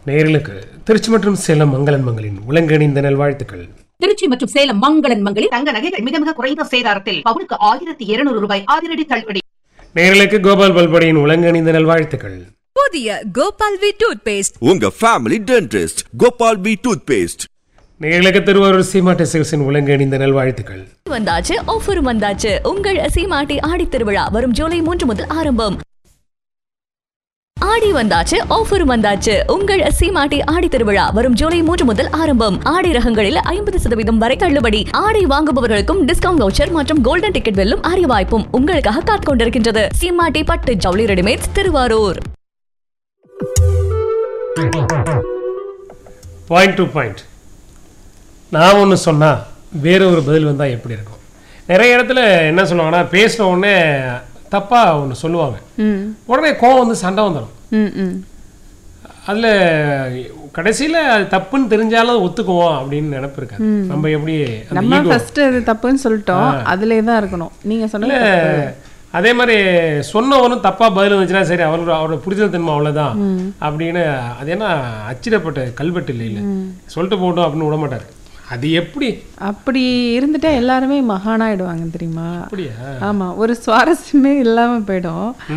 நேயர்களுக்கு திருச்சி மற்றும் சேலம் மங்களன் மங்களின் உலங்கணிந்த நல்வாழ்த்துக்கள் திருச்சி மற்றும் சேலம் மங்களன் மங்களில் தங்க நகைகள் மிக மிக குறைந்த சேதாரத்தில் பவுனுக்கு ஆயிரத்தி இருநூறு ரூபாய் அதிரடி தள்ளுபடி நேயர்களுக்கு கோபால் பல்படியின் உலங்கணிந்த நல்வாழ்த்துக்கள் புதிய கோபால் வி டூத் பேஸ்ட் உங்க family dentist Gopal P toothpaste நேயர்களுக்கு திருவாரூர் சீமா டெசில்ஸின் உலங்கணிந்த நல்வாழ்த்துக்கள் வந்தாச்சு ஆஃபரும் வந்தாச்சு உங்கள் சீமாட்டி ஆடி திருவிழா வரும் ஜூலை மூன்று முதல் ஆரம்பம் ஆடி வந்தாச்சு ஆஃபரும் வந்தாச்சு உங்கள் சீமாட்டி ஆடி திருவிழா வரும் ஜூலை மூன்று முதல் ஆரம்பம் ஆடை ரகங்களில் ஐம்பது சதவீதம் வரை தள்ளுபடி ஆடை வாங்குபவர்களுக்கும் டிஸ்கவுண்ட் வவுச்சர் மற்றும் கோல்டன் டிக்கெட் வெல்லும் அரிய வாய்ப்பும் உங்களுக்காக காத்துக் கொண்டிருக்கின்றது சீமாட்டி பட்டு ஜவுளி readymades Thiruvarur point to point நான் ஒன்று சொன்னால் வேற ஒரு பதில் வந்தால் எப்படி இருக்கும் நிறைய இடத்துல என்ன சொல்லுவாங்கன்னா பேசின உடனே தப்பாக ஒன்று சொல்லுவாங்க உடனே கோவம் வந்து சண்டை வந்துடும் ம் ம் அதில் கடைசியில் அது தப்புன்னு தெரிஞ்சாலும் அதை ஒத்துக்குவோம் அப்படின்னு நினப்பு இருக்காது நம்ம எப்படி அந்த நம்ம ego- ஃபர்ஸ்ட் அது தப்புன்னு சொல்லிட்டோம் அதுலே தான் இருக்கணும் நீங்க இல்ல சொன்ன அதே மாதிரி சொன்னவனும் தப்பா பதில் வந்துச்சுன்னா சரி அவரோட அவரோட புரிதல் தன்மை அவ்வளவுதான் அப்படின்னு அது என்ன அச்சிடப்பட்ட கல்வெட்டு இல்லை இல்லை சொல்லிட்டு போட்டோம் அப்படின்னு விட மாட்டாரு அது எப்படி அப்படி இருந்துட்டா எல்லாருமே மகானாயிடுவாங்க தெரியுமா அப்படியா ஆமா ஒரு சுவாரஸ்யமே இல்லாம போயிடும்